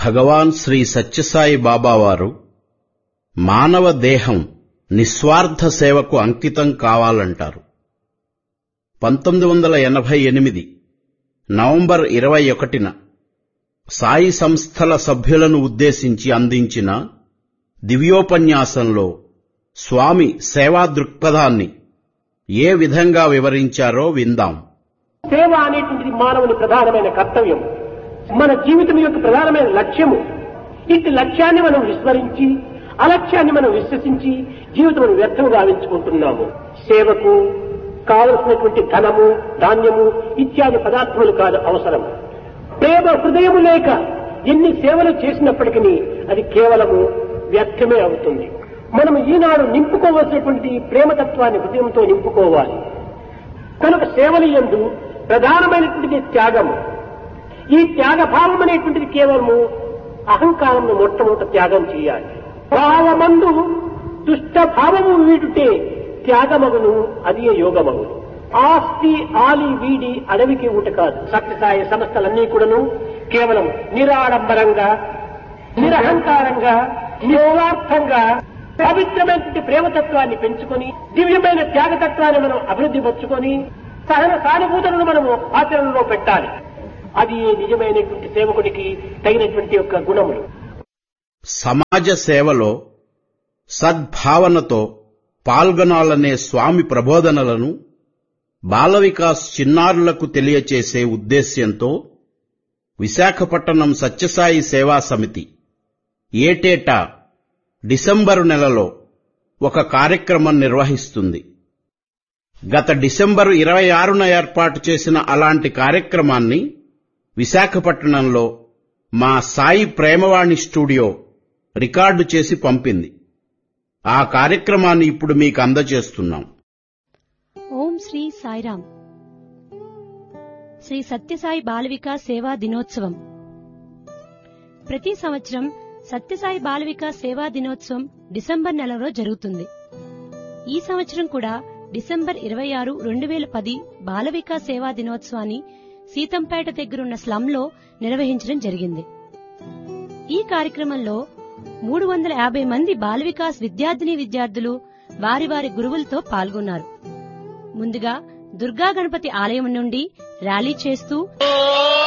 భగవాన్ శ్రీ సత్యసాయి బాబావారు మానవ దేహం నిస్వార్థ సేవకు అంకితం కావాలంటారు పంతొమ్మిది వందల ఎనభై ఎనిమిది నవంబర్ ఇరవై ఒకటిన సాయి సంస్థల సభ్యులను ఉద్దేశించి అందించిన దివ్యోపన్యాసంలో స్వామి సేవా దృక్పథాన్ని ఏ విధంగా వివరించారో విందాం సేవ అనేటువంటిది మానవుని ప్రధానమైన కర్తవ్యం మన జీవితం యొక్క ప్రధానమైన లక్ష్యము ఇట్టి లక్ష్యాన్ని మనం విస్మరించి అలక్ష్యాన్ని మనం విశ్వసించి జీవితం వ్యర్థం గావించుకుంటున్నాము సేవకు కావలసినటువంటి ధనము ధాన్యము ఇత్యాది పదార్థములు కాదు అవసరం ప్రేమ హృదయము లేక ఎన్ని సేవలు చేసినప్పటికీ అది కేవలము వ్యర్థమే అవుతుంది మనం ఈనాడు నింపుకోవలసినటువంటి ప్రేమతత్వాన్ని హృదయంతో నింపుకోవాలి కనుక సేవలు ఎందు ప్రధానమైనటువంటిది త్యాగము ఈ త్యాగ భావం అనేటువంటిది కేవలము అహంకారంను మొట్టమొదట త్యాగం చేయాలి భావమందు దుష్ట భావము వీడుటే త్యాగమగును అది యోగమగును ఆస్తి ఆలి వీడి అడవికి ఊట కాదు సత్యసాయి సంస్థలన్నీ కూడాను కేవలం నిరాడంబరంగా నిరహంకారంగా నిస్వార్థంగా పవిత్రమైనటువంటి ప్రేమతత్వాన్ని పెంచుకొని దివ్యమైన త్యాగతత్వాన్ని మనం అభివృద్ధి పరుచుకొని సహన సానుభూతులను మనము ఆచరణలో పెట్టాలి అది నిజమైనటువంటి సేవకుడికి తగినటువంటి యొక్క గుణములు సమాజ సేవలో సద్భావనతో పాల్గొనాలనే స్వామి ప్రబోధనలను బాల వికాస్ చిన్నారులకు తెలియచేసే ఉద్దేశ్యంతో విశాఖపట్నం సత్యసాయి సేవా సమితి ఏటేటా డిసెంబరు నెలలో ఒక కార్యక్రమం నిర్వహిస్తుంది గత డిసెంబరు ఇరవై ఆరున ఏర్పాటు చేసిన అలాంటి కార్యక్రమాన్ని విశాఖపట్నంలో మా సాయి ప్రేమవాణి స్టూడియో రికార్డు చేసి పంపింది ఆ కార్యక్రమాన్ని ఇప్పుడు మీకు అందజేస్తున్నాం ఓం శ్రీ సాయిరాం శ్రీ సత్యసాయి బాల వికాస్ సేవా దినోత్సవం ప్రతి సంవత్సరం సత్యసాయి బాల వికాస్ సేవా దినోత్సవం డిసెంబర్ నెలలో జరుగుతుంది ఈ సంవత్సరం కూడా డిసెంబర్ ఇరవై ఆరు రెండు వేల పది బాల వికాస్ సేవా దినోత్సవాన్ని సీతంపేట దగ్గరున్న స్లంలో నిర్వహించడం జరిగింది ఈ కార్యక్రమంలో మూడు వందల యాభై మంది బాల వికాస్ విద్యార్థిని విద్యార్థులు వారి వారి గురువులతో పాల్గొన్నారు ముందుగా దుర్గా గణపతి ఆలయం నుండి ర్యాలీ చేస్తూ